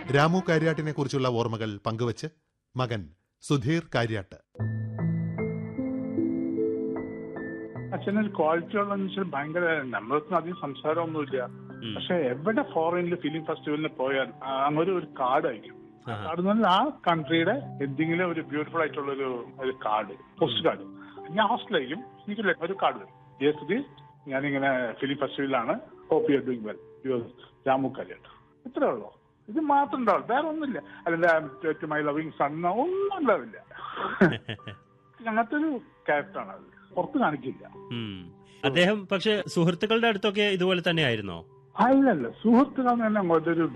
രാമു കാര്യാട്ടിനെ കുറിച്ചുള്ള ഓർമ്മകൾ പങ്കുവച്ച് മകൻ സുധീർ കാര്യാട്ട് അച്ഛനൊരു ക്വാളിറ്റി ഉള്ളതെന്ന് വെച്ചാൽ ഭയങ്കര നമ്മളൊന്നും അധികം സംസാരമൊന്നുമില്ല ഉം. പക്ഷെ എവിടെ ഫോറിനിൽ ഫിലിം ഫെസ്റ്റിവലിന് പോയാൽ ആ, അങ്ങൊരു ഒരു കാർഡ് അയക്കും ആഹാ. കാർഡ് എന്ന് പറഞ്ഞാൽ ആ കൺട്രിയുടെ എന്തെങ്കിലും ഒരു ബ്യൂട്ടിഫുൾ ആയിട്ടുള്ള ഒരു ഒരു കാർഡ് പോസ്റ്റ് കാർഡ് ഞാൻ ഹോസ്റ്റലായിരിക്കും എനിക്ക് ലെ- ഒരു കാർഡ് വരും യെസ് ദി ഞാനിങ്ങനെ ഫിലിം ഫെസ്റ്റിവലിലാണ് hope you doing well you Ramu കാര്യമായിട്ട് ഇത്രേ ഉള്ളൂ ഇത് മാത്രം ഉണ്ടാവും വേറെ ഒന്നുമില്ല അല്ലെങ്കിൽ മൈ ലവിങ് സൺ ഒന്നും ഉണ്ടാവില്ല അങ്ങനത്തെ ഒരു ക്യാരക്ടറാണ് അത് പുറത്ത് കാണിക്കില്ല ഉം. അദ്ദേഹം പക്ഷെ സുഹൃത്തുക്കളുടെ അടുത്തൊക്കെ ഇതുപോലെ തന്നെ ആയിരുന്നോ അല്ലല്ല സുഹൃത്തുക്കൾ തന്നെ അങ്ങോട്ടൊരു